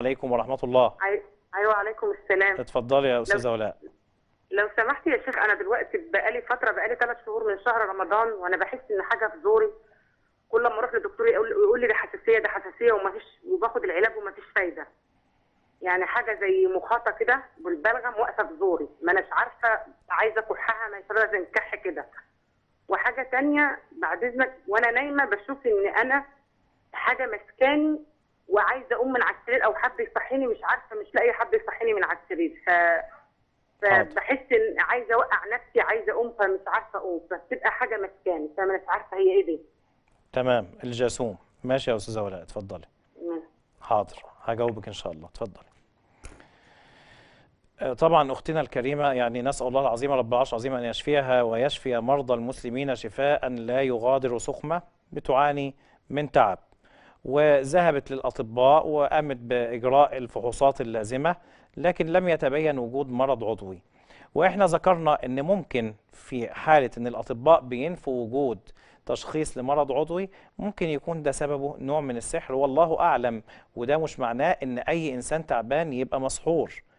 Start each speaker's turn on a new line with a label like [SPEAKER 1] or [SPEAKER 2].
[SPEAKER 1] عليكم ورحمة الله
[SPEAKER 2] أي- ايوه عليكم السلام
[SPEAKER 1] اتفضلي يا أستاذة ولاء
[SPEAKER 2] لو سمحت يا شيخ انا دلوقتي بقالي فتره بقالي ثلاث شهور من شهر رمضان وانا بحس ان حاجه في زوري كل ما اروح للدكتور يقول يقول لي ده حساسيه ده حساسيه ومفيش وباخد العلاج ومفيش فايده يعني حاجه زي مخاطه كده بالبلغم واقفه في زوري ما اناش عارفه عايزه اكحها ما يصير زي نكح كده وحاجه تانية بعد اذنك وانا نايمه بشوف ان انا حاجه مسكاني وعايزه اقوم من على السرير او حد يصحيني مش عارفه مش لاقي حد يصحيني من على السرير ف
[SPEAKER 1] حاضر.
[SPEAKER 2] فبحس ان عايزه اوقع نفسي عايزه اقوم فمش عارفه اقوم فبتبقى حاجه مسكاني فانا مش عارفه هي ايه دي
[SPEAKER 1] تمام الجاسوم ماشي يا أستاذة ولاء اتفضلي
[SPEAKER 2] مم.
[SPEAKER 1] حاضر هجاوبك إن شاء الله اتفضلي آه، طبعا أختنا الكريمة يعني نسأل الله العظيم رب العرش العظيم أن يشفيها ويشفي مرضى المسلمين شفاء لا يغادر سقمة بتعاني من تعب وذهبت للأطباء وقامت بإجراء الفحوصات اللازمة لكن لم يتبين وجود مرض عضوي واحنا ذكرنا ان ممكن في حالة ان الاطباء بينفوا وجود تشخيص لمرض عضوي ممكن يكون ده سببه نوع من السحر والله اعلم وده مش معناه ان اي انسان تعبان يبقى مسحور